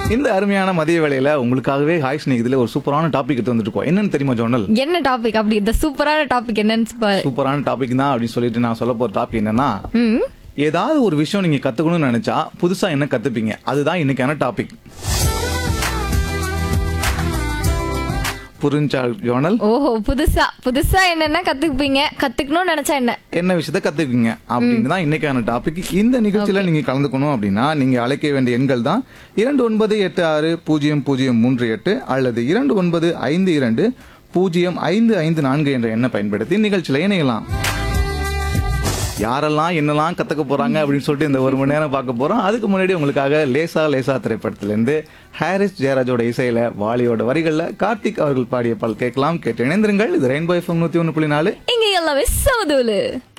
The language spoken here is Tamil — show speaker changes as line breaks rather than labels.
இந்த அருமையான மதிய வேளையில உங்களுக்காகவே ஹாய் ஸ்நேகிதில் ஒரு சூப்பரான டாபிக் எடுத்து வந்துட்டு இருக்கோம் என்னன்னு தெரியுமா ஜோனல்
என்ன டாபிக் அப்படி இந்த சூப்பரான டாபிக் என்னன்னு பா-
சூப்பரான டாபிக் தான் அப்படின்னு சொல்லிட்டு நான் சொல்ல போற டாபிக் என்னன்னா
ம்
ஏதாவது ஒரு விஷயம் நீங்க கத்துக்கணும்னு நினைச்சா புதுசா என்ன கத்துப்பீங்க அதுதான் இன்னைக்கான டாபிக் புரிஞ்சா ஜோனல்
ஓஹோ புதுசா புதுசா என்னென்ன கத்துப்பீங்க கத்துக்கணும்னு நினைச்சா என்ன
என்ன விஷயத்த கத்துக்குங்க அப்படின்னு தான் இன்னைக்கான டாபிக் இந்த நிகழ்ச்சியில நீங்க கலந்துக்கணும் அப்படின்னா நீங்க அழைக்க வேண்டிய எண்கள் தான் இரண்டு ஒன்பது எட்டு ஆறு பூஜ்ஜியம் பூஜ்ஜியம் மூன்று எட்டு அல்லது இரண்டு ஒன்பது ஐந்து இரண்டு பூஜ்ஜியம் ஐந்து ஐந்து நான்கு என்ற எண்ணை பயன்படுத்தி நிகழ்ச்சியில இணையலாம் யாரெல்லாம் என்னெல்லாம் கத்துக்க போறாங்க அப்படின்னு சொல்லிட்டு இந்த ஒரு மணி நேரம் பார்க்க போறோம் அதுக்கு முன்னாடி உங்களுக்காக லேசா லேசா திரைப்படத்திலிருந்து ஹாரிஸ் ஜெயராஜோட இசையில வாலியோட வரிகள்ல கார்த்திக் அவர்கள் பாடிய பால் கேட்கலாம் கேட்டு இணைந்திருங்கள் இது ரெயின்போ எஃப்எம் நூத்தி ஒன்று புள்ளி நாலு
இங்க எல்லாமே சமதூலு